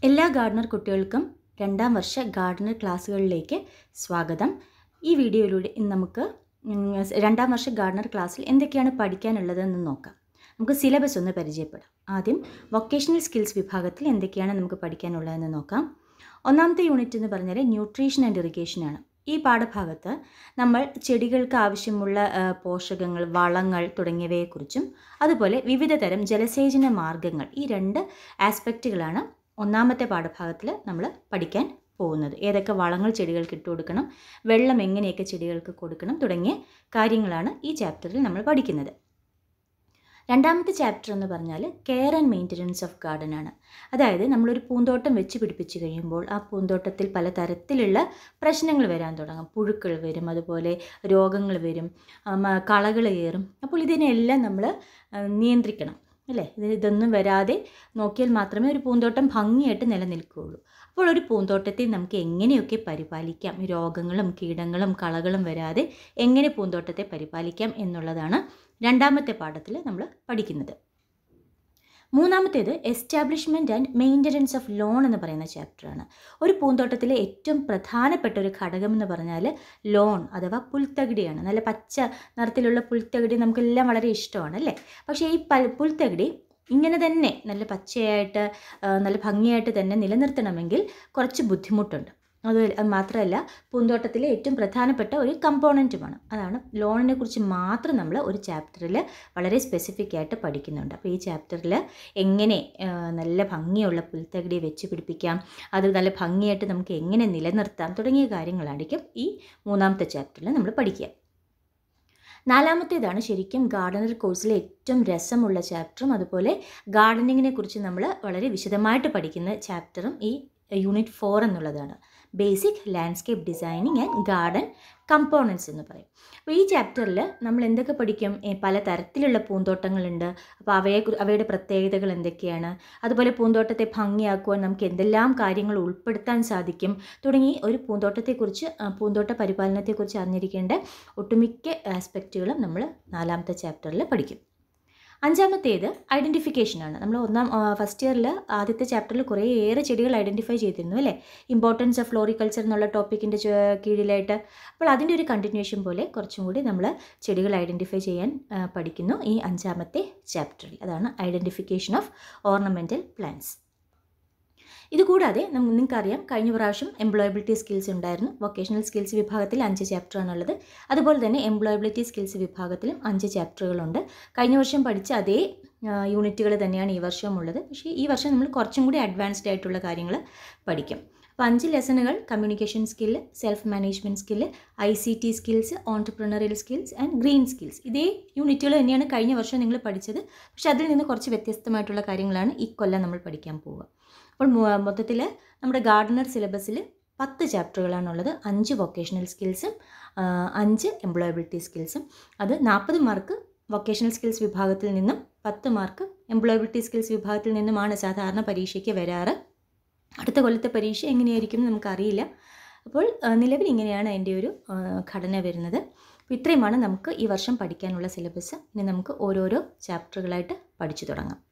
എല്ലാ ഗാർഡനർ കുട്ടികൾക്കും രണ്ടാം വർഷ ഗാർഡനർ ക്ലാസ്സുകളിലേക്ക് സ്വാഗതം ഈ വീഡിയോയിലൂടെ ഇന്ന് നമുക്ക് ഉം, രണ്ടാം വർഷ ഗാർഡനർ ക്ലാസ്സിൽ എന്തൊക്കെയാണ് പഠിക്കാനുള്ളതെന്ന് നോക്കാം നമുക്ക് സിലബസ് ഒന്ന് പരിചയപ്പെടാം ആദ്യം വൊക്കേഷണൽ സ്കിൽസ് വിഭാഗത്തിൽ എന്തൊക്കെയാണ് നമുക്ക് പഠിക്കാനുള്ളതെന്ന് നോക്കാം ഒന്നാമത്തെ യൂണിറ്റ് എന്ന് പറഞ്ഞാൽ ന്യൂട്രീഷൻ ആൻഡ് ഇറിഗേഷനാണ് ഈ പാഠഭാഗത്ത് നമ്മൾ ചെടികൾക്ക് ആവശ്യമുള്ള ആ, പോഷകങ്ങൾ വളങ്ങൾ തുടങ്ങിയവയെക്കുറിച്ചും അതുപോലെ വിവിധ തരം ജലസേചന മാർഗങ്ങൾ ഈ രണ്ട് ആസ്പെക്റ്റുകളാണ് ഒന്നാമത്തെ പാഠഭാഗത്തിൽ നമ്മൾ പഠിക്കാൻ പോകുന്നത് ഏതൊക്കെ വളങ്ങൾ ചെടികൾക്ക് ഇട്ട് കൊടുക്കണം വെള്ളം എങ്ങനെയൊക്കെ ചെടികൾക്ക് കൊടുക്കണം തുടങ്ങിയ കാര്യങ്ങളാണ് ഈ ചാപ്റ്ററിൽ നമ്മൾ പഠിക്കുന്നത് രണ്ടാമത്തെ ചാപ്റ്റർ എന്ന് പറഞ്ഞാൽ care and maintenance of garden ആണ് അതായത് നമ്മളൊരു പൂന്തോട്ടം വെച്ച് പിടിപ്പിച്ച് കഴിയുമ്പോൾ ആ പൂന്തോട്ടത്തിൽ പല തരത്തിലുള്ള പ്രശ്നങ്ങൾ വരാൻ തുടങ്ങും പുഴുക്കൾ വരും അതുപോലെ രോഗങ്ങൾ വരും കളകൾ കയറും അപ്പോൾ ഇതിനെല്ലാം നമ്മൾ നിയന്ത്രിക്കണം അല്ലേ ഇത് ഇതൊന്നും വരാതെ നോക്കിയാൽ മാത്രമേ ഒരു പൂന്തോട്ടം ഭംഗിയായിട്ട് നിലനിൽക്കുകയുള്ളൂ അപ്പോൾ ഒരു പൂന്തോട്ടത്തെ നമുക്ക് എങ്ങനെയൊക്കെ പരിപാലിക്കാം ഈ രോഗങ്ങളും കീടങ്ങളും കളകളും വരാതെ എങ്ങനെ പൂന്തോട്ടത്തെ പരിപാലിക്കാം എന്നുള്ളതാണ് രണ്ടാമത്തെ പാഠത്തിൽ നമ്മൾ പഠിക്കുന്നത് മൂന്നാമത്തേത് establishment and maintenance of lawn എന്ന് പറയുന്ന ചാപ്റ്ററാണ് ഒരു പൂന്തോട്ടത്തിലെ ഏറ്റവും പ്രധാനപ്പെട്ട ഒരു ഘടകം എന്ന് പറഞ്ഞാൽ ലോൺ അഥവാ പുൽത്തകിടിയാണ് നല്ല പച്ച നിറത്തിലുള്ള പുൽത്തകിടി നമുക്കെല്ലാം വളരെ ഇഷ്ടമാണ് അല്ലേ പക്ഷേ ഈ പൽ പുൽത്തകിടി ഇങ്ങനെ തന്നെ നല്ല പച്ചയായിട്ട് ആ, നല്ല ഭംഗിയായിട്ട് തന്നെ നിലനിർത്തണമെങ്കിൽ കുറച്ച് ബുദ്ധിമുട്ടുണ്ട് അത് അത് മാത്രമല്ല പൂന്തോട്ടത്തിലെ ഏറ്റവും പ്രധാനപ്പെട്ട ഒരു കമ്പോണൻറ്റുമാണ് അതാണ് ലോണിനെ കുറിച്ച് മാത്രം നമ്മൾ ഒരു ചാപ്റ്ററിൽ വളരെ സ്പെസിഫിക് ആയിട്ട് പഠിക്കുന്നുണ്ട് അപ്പോൾ ഈ ചാപ്റ്ററിൽ എങ്ങനെ ആ, നല്ല ഭംഗിയുള്ള പുൽത്തകിടി വെച്ച് പിടിപ്പിക്കാം അത് നല്ല ഭംഗിയായിട്ട് നമുക്ക് എങ്ങനെ നിലനിർത്താം തുടങ്ങിയ കാര്യങ്ങളായിരിക്കും ഈ മൂന്നാമത്തെ ചാപ്റ്ററിൽ നമ്മൾ പഠിക്കുക നാലാമത്തേതാണ് ശരിക്കും ഗാർഡനർ കോഴ്സിലെ ഏറ്റവും രസമുള്ള ചാപ്റ്ററും അതുപോലെ ഗാർഡനിങ്ങിനെ കുറിച്ച് നമ്മൾ വളരെ വിശദമായിട്ട് പഠിക്കുന്ന ചാപ്റ്ററും ഈ യൂണിറ്റ് ഫോർ എന്നുള്ളതാണ് basic landscape designing and garden components എന്ന് പറയും അപ്പോൾ ഈ ചാപ്റ്ററിൽ നമ്മൾ എന്തൊക്കെ പഠിക്കും ഏ, പല തരത്തിലുള്ള പൂന്തോട്ടങ്ങളുണ്ട് അപ്പോൾ അവയെ കുറി- അവയുടെ പ്രത്യേകതകൾ എന്തൊക്കെയാണ് അതുപോലെ പൂന്തോട്ടത്തെ ഭംഗിയാക്കുവാൻ നമുക്ക് എന്തെല്ലാം കാര്യങ്ങൾ ഉൾപ്പെടുത്താൻ സാധിക്കും തുടങ്ങി ഒരു പൂന്തോട്ടത്തെക്കുറിച്ച് ആ, പൂന്തോട്ട പരിപാലനത്തെക്കുറിച്ച് അറിഞ്ഞിരിക്കേണ്ട ഒട്ടുമിക്ക ആസ്പെക്റ്റുകളും നമ്മൾ നാലാമത്തെ ചാപ്റ്ററിൽ പഠിക്കും അഞ്ചാമത്തേത് ഐഡൻറ്റിഫിക്കേഷനാണ് നമ്മൾ ഒന്നാം ഫസ്റ്റ് ഇയറിൽ ആദ്യത്തെ ചാപ്റ്ററിൽ കുറേയേറെ ചെടികൾ ഐഡൻറ്റിഫൈ ചെയ്തിരുന്നു അല്ലേ ഇമ്പോർട്ടൻസ് ഓഫ് ഫ്ലോറിക്കൾച്ചർ എന്നുള്ള ടോപ്പിക്കിൻ്റെ കീഴിലായിട്ട് അപ്പോൾ അതിൻ്റെ ഒരു കണ്ടിന്യൂഷൻ പോലെ കുറച്ചും കൂടി നമ്മൾ ചെടികൾ ഐഡൻറ്റിഫൈ ചെയ്യാൻ ആ, പഠിക്കുന്നു ഈ അഞ്ചാമത്തെ ചാപ്റ്ററിൽ അതാണ് ഐഡൻറ്റിഫിക്കേഷൻ ഓഫ് ഓർണമെൻറ്റൽ പ്ലാന്റ്സ് ഇതുകൂടാതെ നമുക്ക് നിങ്ങൾക്കറിയാം കഴിഞ്ഞ പ്രാവശ്യം എംപ്ലോയബിലിറ്റി സ്കിൽസ് ഉണ്ടായിരുന്നു വൊക്കേഷണൽ സ്കിൽസ് വിഭാഗത്തിൽ അഞ്ച് ചാപ്റ്ററാണുള്ളത് അതുപോലെ തന്നെ എംപ്ലോയബിലിറ്റി സ്കിൽസ് വിഭാഗത്തിലും അഞ്ച് ചാപ്റ്ററുകളുണ്ട് കഴിഞ്ഞ വർഷം പഠിച്ച അതേ യൂണിറ്റുകൾ തന്നെയാണ് ഈ വർഷവും ഉള്ളത് പക്ഷേ ഈ വർഷം നമ്മൾ കുറച്ചും കൂടി അഡ്വാൻസ്ഡ് ആയിട്ടുള്ള കാര്യങ്ങൾ പഠിക്കും അപ്പോൾ അഞ്ച് ലെസണുകൾ communication skill self management skill I C T skills entrepreneurial skills and green skills ഇതേ യൂണിറ്റുകൾ തന്നെയാണ് കഴിഞ്ഞ വർഷം നിങ്ങൾ പഠിച്ചത് പക്ഷേ അതിൽ നിന്ന് കുറച്ച് വ്യത്യസ്തമായിട്ടുള്ള കാര്യങ്ങളാണ് ഈ കൊല്ലം നമ്മൾ പഠിക്കാൻ പോവുക അപ്പോൾ മൊത്തത്തിൽ നമ്മുടെ ഗാർഡനർ സിലബസിൽ പത്ത് ചാപ്റ്ററുകളാണുള്ളത് അഞ്ച് വൊക്കേഷണൽ സ്കിൽസും ആ, അഞ്ച് എംപ്ലോയബിലിറ്റി സ്കിൽസും അത് നാൽപ്പത് മാർക്ക് വൊക്കേഷണൽ സ്കിൽസ് വിഭാഗത്തിൽ നിന്നും പത്ത് മാർക്ക് എംപ്ലോയബിലിറ്റി സ്കിൽസ് വിഭാഗത്തിൽ നിന്നുമാണ് സാധാരണ പരീക്ഷയ്ക്ക് വരാറ് അടുത്ത കൊല്ലത്തെ പരീക്ഷ എങ്ങനെയായിരിക്കും എന്ന് നമുക്കറിയില്ല അപ്പോൾ ആ, നിലവിൽ ഇങ്ങനെയാണ് അതിൻ്റെ ഒരു ആ, ഘടന വരുന്നത് അപ്പോൾ ഇത്രയുമാണ് നമുക്ക് ഈ വർഷം പഠിക്കാനുള്ള സിലബസ് ഇനി നമുക്ക് ഓരോരോ ചാപ്റ്ററുകളായിട്ട് പഠിച്ചു തുടങ്ങാം